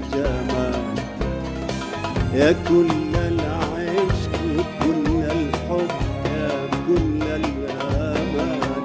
جمال يا كل العشق وكل الحب يا كل الأمان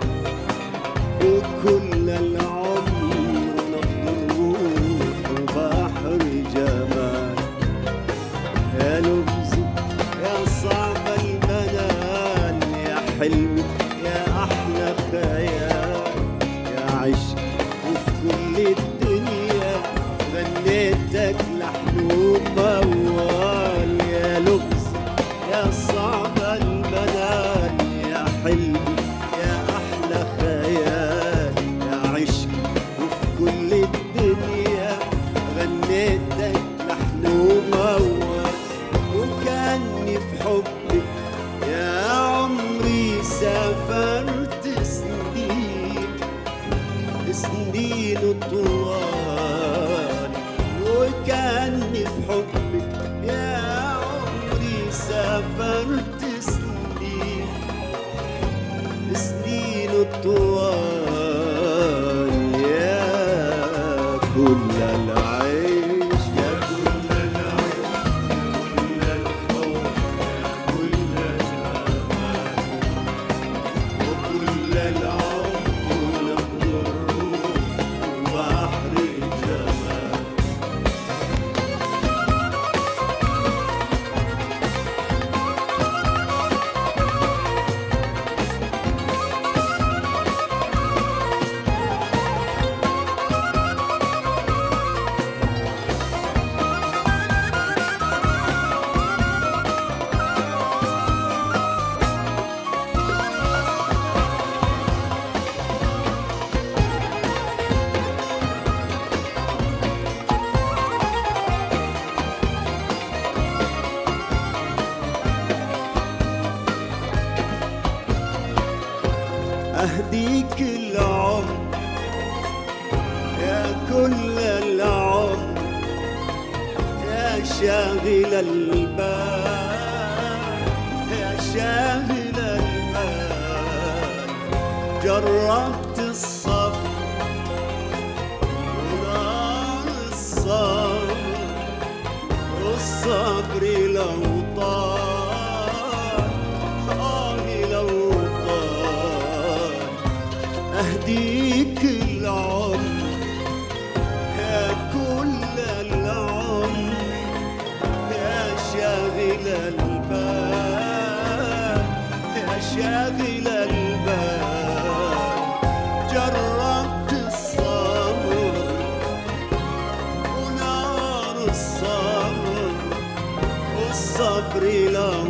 وكل العمر نبض الروح وبحر جمال يا لغزي يا صعب المنال يا حلمي يا أحلى خيال يا عشق وفي كل الدنيا غنيتك لحن وموال يا لغز يا صعب المنال يا حلمي يا أحلى خيال يا عشق وفي كل الدنيا غنيتك لحن وموال وكاني في حبك يا عمري سافرت سنين سنين طوال وكاني في حبك يا عمري سافرت سنين سنين الطوال يا كل العيش يا كل العيش كل الحب يا كل الأمان وكل العمر نبض الروح وبحر الجمال أهديك العمر يا كل العمر يا شاغل البال يا شاغل البال جربت الصبر ونار الصبر والصبر لو طال آه لو طال أهديك العمر يا كل العمر يا شاغل البال يا شاغل البال جربت الصبر ونار الصبر والصبر له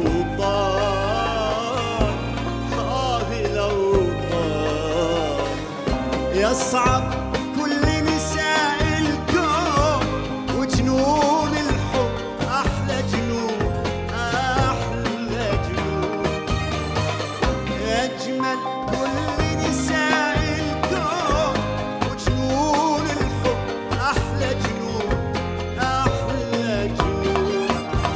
طال آه لو طال يصعب كل نساء الكون وجنون الحب أحلى جنون أحلى جنون أجمل كل نساء الكون وجنون الحب أحلى جنون أحلى جنون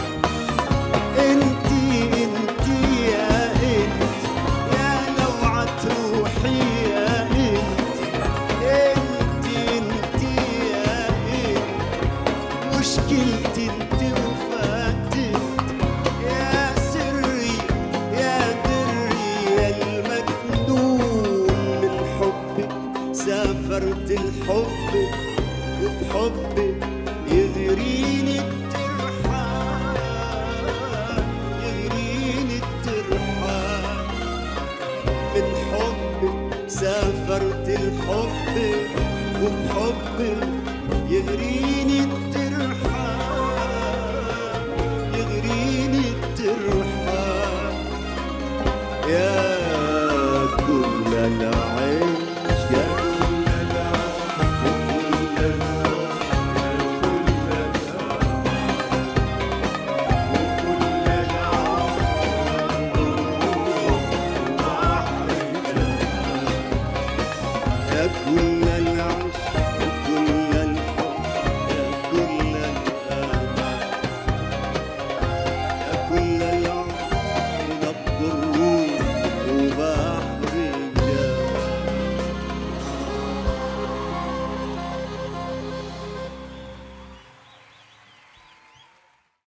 انتي انتي يا انت يا لوعة روحي يا انت انتي انتي يا انت مشكلتي انت وفاتي يا سري يا دري يا المكنون من حبك سافرت الحب وفي حبك